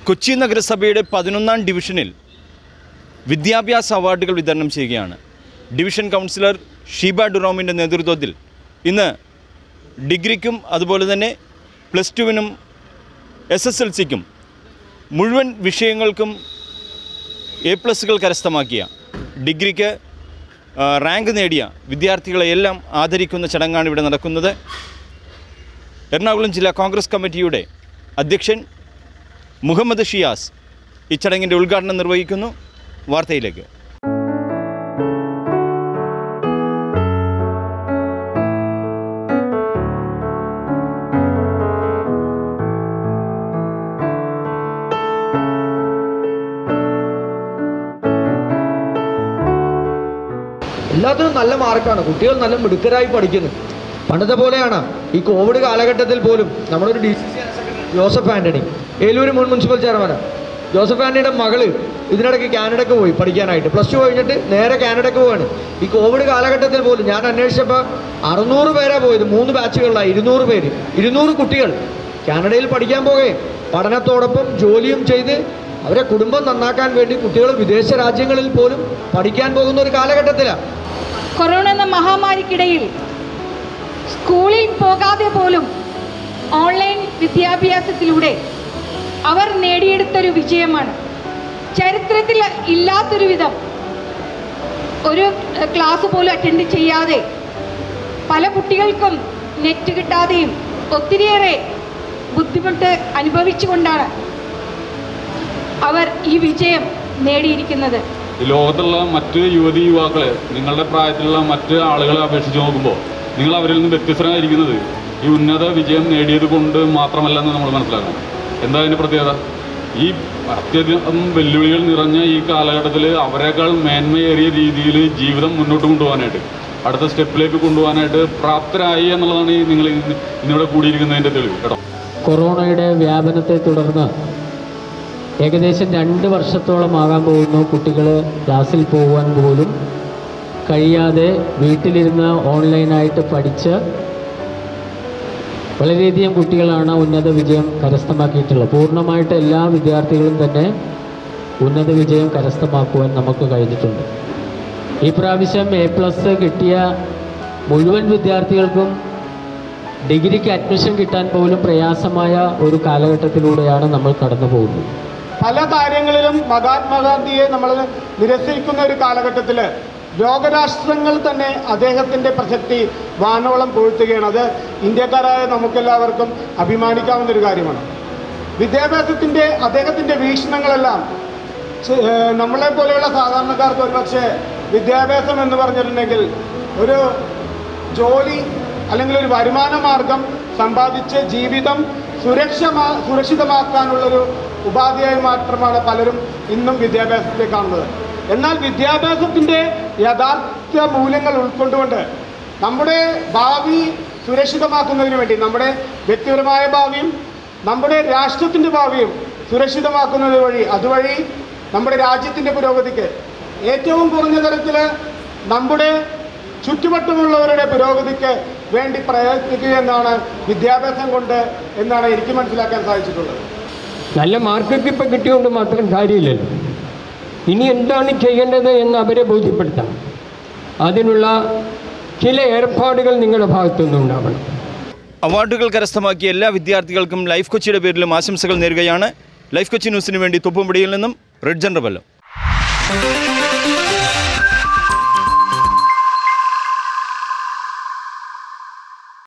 കൊച്ചി നഗരസഭയുടെ പതിനൊന്നാം ഡിവിഷനിൽ വിദ്യാഭ്യാസ അവാർഡുകൾ വിതരണം ചെയ്യുകയാണ് ഡിവിഷൻ കൗൺസിലർ ഷീബ ഡുറോമിൻ്റെ നേതൃത്വത്തിൽ ഇന്ന് ഡിഗ്രിക്കും അതുപോലെ തന്നെ പ്ലസ് ടുവിനും എസ് എസ് എൽ സിക്കും മുഴുവൻ വിഷയങ്ങൾക്കും എ പ്ലസുകൾ കരസ്ഥമാക്കിയ ഡിഗ്രിക്ക് ആ, റാങ്ക് നേടിയ വിദ്യാർത്ഥികളെയെല്ലാം ആദരിക്കുന്ന ചടങ്ങാണ് ഇവിടെ നടക്കുന്നത് എറണാകുളം ജില്ലാ കോൺഗ്രസ് കമ്മിറ്റിയുടെ അധ്യക്ഷൻ മുഹമ്മദ് ഷിയാസ് ഈ ചടങ്ങിൻ്റെ ഉദ്ഘാടനം നിർവഹിക്കുന്നു വാർത്തയിലേക്ക് എല്ലാത്തിനും നല്ല മാർക്കാണ് കുട്ടികൾ നല്ല മിടുക്കരായി പഠിക്കുന്നു പണ്ടത്തെ പോലെയാണ് ഈ കോവിഡ് കാലഘട്ടത്തിൽ പോലും നമ്മളൊരു ഡി ജോസഫ് ആൻ്റണി ഏലൂർ മുൻ മുനിസിപ്പൽ ചെയർമാനാണ് ജോസഫ് ആൻ്റണിയുടെ മകള് ഇതിനിടയ്ക്ക് കാനഡയ്ക്ക് പോയി പഠിക്കാനായിട്ട് പ്ലസ് ടു കഴിഞ്ഞിട്ട് നേരെ കാനഡയ്ക്ക് പോവാണ് ഈ കോവിഡ് കാലഘട്ടത്തിൽ പോലും ഞാൻ അന്വേഷിച്ചപ്പോൾ അറുന്നൂറ് പേരാ പോയത് മൂന്ന് ബാച്ചുകളിലായി ഇരുന്നൂറ് പേര് ഇരുന്നൂറ് കുട്ടികൾ കാനഡയിൽ പഠിക്കാൻ പോകെ പഠനത്തോടൊപ്പം ജോലിയും ചെയ്ത് അവരെ കുടുംബം നന്നാക്കാൻ വേണ്ടി കുട്ടികൾ വിദേശ രാജ്യങ്ങളിൽ പോലും പഠിക്കാൻ പോകുന്ന ഒരു കാലഘട്ടത്തിലാണ് കൊറോണ എന്ന മഹാമാരിക്കിടയിൽ സ്കൂളിൽ പോകാതെ പോലും ഓൺലൈൻ വിദ്യാഭ്യാസത്തിലൂടെ അവർ നേടിയെടുത്തൊരു വിജയമാണ് ചരിത്രത്തിൽ ഇല്ലാത്തൊരു വിധം ഒരു എഹ്, ക്ലാസ് പോലും അറ്റൻഡ് ചെയ്യാതെ പല കുട്ടികൾക്കും നെറ്റ് കിട്ടാതെയും ഒത്തിരിയേറെ ബുദ്ധിമുട്ട് അനുഭവിച്ചുകൊണ്ടാണ് അവർ ഈ വിജയം നേടിയിരിക്കുന്നത് ഈ ലോകത്തുള്ള മറ്റ് യുവതി യുവാക്കളെ നിങ്ങളുടെ പ്രായത്തിലുള്ള മറ്റ് ആളുകളെ അപേക്ഷിച്ച് നോക്കുമ്പോൾ നിങ്ങൾ അവരിൽ നിന്ന് വ്യത്യസ്തരായിരിക്കുന്നത് ഈ ഉന്നത വിജയം നേടിയത് കൊണ്ട് മാത്രമല്ലെന്ന് നമ്മൾ മനസ്സിലാക്കണം എന്താ അതിൻ്റെ പ്രത്യേകത ഈ അത്യധികം വെല്ലുവിളികൾ നിറഞ്ഞ ഈ കാലഘട്ടത്തിൽ അവരെക്കാൾ മേന്മയേറിയ രീതിയിൽ ജീവിതം മുന്നോട്ട് കൊണ്ടുപോകാനായിട്ട് അടുത്ത സ്റ്റെപ്പിലേക്ക് കൊണ്ടുപോകാനായിട്ട് പ്രാപ്തരായി എന്നുള്ളതാണ് ഈ നിങ്ങൾ ഇന്ന് ഇന്നിവിടെ കൂടിയിരിക്കുന്നതിൻ്റെ തെളിവ് കേട്ടോ കൊറോണയുടെ വ്യാപനത്തെ തുടർന്ന് ഏകദേശം രണ്ട് വർഷത്തോളമാകാൻ പോകുന്നു കുട്ടികൾ ക്ലാസ്സിൽ പോകുവാൻ പോലും കഴിയാതെ വീട്ടിലിരുന്ന് ഓൺലൈനായിട്ട് പഠിച്ച് വളരെയധികം കുട്ടികളാണ് ഉന്നത വിജയം കരസ്ഥമാക്കിയിട്ടുള്ളത് പൂർണ്ണമായിട്ട് എല്ലാ വിദ്യാർത്ഥികളും തന്നെ ഉന്നത വിജയം കരസ്ഥമാക്കുവാൻ നമുക്ക് കഴിഞ്ഞിട്ടുണ്ട് ഈ പ്രാവശ്യം എ പ്ലസ് കിട്ടിയ മുഴുവൻ വിദ്യാർത്ഥികൾക്കും ഡിഗ്രിക്ക് അഡ്മിഷൻ കിട്ടാൻ പോലും പ്രയാസമായ ഒരു കാലഘട്ടത്തിലൂടെയാണ് നമ്മൾ കടന്നു പോകുന്നത് പല കാര്യങ്ങളിലും മഹാത്മാഗാന്ധിയെ നമ്മൾ നിരസിക്കുന്ന ഒരു കാലഘട്ടത്തിൽ ലോകരാഷ്ട്രങ്ങൾ തന്നെ അദ്ദേഹത്തിൻ്റെ പ്രസക്തി വാനോളം പുഴുത്തുകയാണ് അത് ഇന്ത്യക്കാരായ നമുക്കെല്ലാവർക്കും അഭിമാനിക്കാവുന്ന ഒരു കാര്യമാണ് വിദ്യാഭ്യാസത്തിൻ്റെ അദ്ദേഹത്തിൻ്റെ വീക്ഷണങ്ങളെല്ലാം ചെ- ഏഹ് നമ്മളെ പോലെയുള്ള സാധാരണക്കാർക്ക് ഒരുപക്ഷെ വിദ്യാഭ്യാസം എന്ന് പറഞ്ഞിട്ടുണ്ടെങ്കിൽ ഒരു ജോലി അല്ലെങ്കിൽ ഒരു വരുമാന മാർഗം സമ്പാദിച്ച് ജീവിതം സുരക്ഷമാ സുരക്ഷിതമാക്കാനുള്ളൊരു ഉപാധിയായി മാത്രമാണ് പലരും ഇന്നും വിദ്യാഭ്യാസത്തെ കാണുന്നത് എന്നാൽ വിദ്യാഭ്യാസത്തിൻ്റെ യഥാർത്ഥ മൂല്യങ്ങൾ ഉൾക്കൊണ്ടുകൊണ്ട് നമ്മുടെ ഭാവി സുരക്ഷിതമാക്കുന്നതിന് വേണ്ടി നമ്മുടെ വ്യക്തിപരമായ ഭാവിയും നമ്മുടെ രാഷ്ട്രത്തിൻ്റെ ഭാവിയും സുരക്ഷിതമാക്കുന്നത് വഴി അതുവഴി നമ്മുടെ രാജ്യത്തിൻ്റെ പുരോഗതിക്ക് ഏറ്റവും കുറഞ്ഞ തരത്തിൽ നമ്മുടെ ചുറ്റുവട്ടമുള്ളവരുടെ പുരോഗതിക്ക് വേണ്ടി പ്രയത്നിക്കുക എന്നാണ് വിദ്യാഭ്യാസം കൊണ്ട് എന്നാണ് എനിക്ക് മനസ്സിലാക്കാൻ സാധിച്ചിട്ടുള്ളത് നല്ല മാർക്കൊക്കെ ഇപ്പം കിട്ടിയോണ്ട് മാത്രം കാര്യമില്ലല്ലോ ഇനി എന്താണ് ചെയ്യേണ്ടത് എന്ന് അവരെ ബോധ്യപ്പെടുത്തണം അതിനുള്ള ചില ഏർപ്പാടുകൾ നിങ്ങളുടെ ഭാഗത്തുനിന്ന് ഉണ്ടാവണം അവാർഡുകൾ കരസ്ഥമാക്കിയ എല്ലാ വിദ്യാർത്ഥികൾക്കും ലൈഫ് കൊച്ചിയുടെ പേരിലും ആശംസകൾ നേരുകയാണ് ലൈഫ് കൊച്ചി ന്യൂസിന് വേണ്ടി തൊപ്പുംപടിയിൽ നിന്നും റെഡ് ജനറബല്ലോ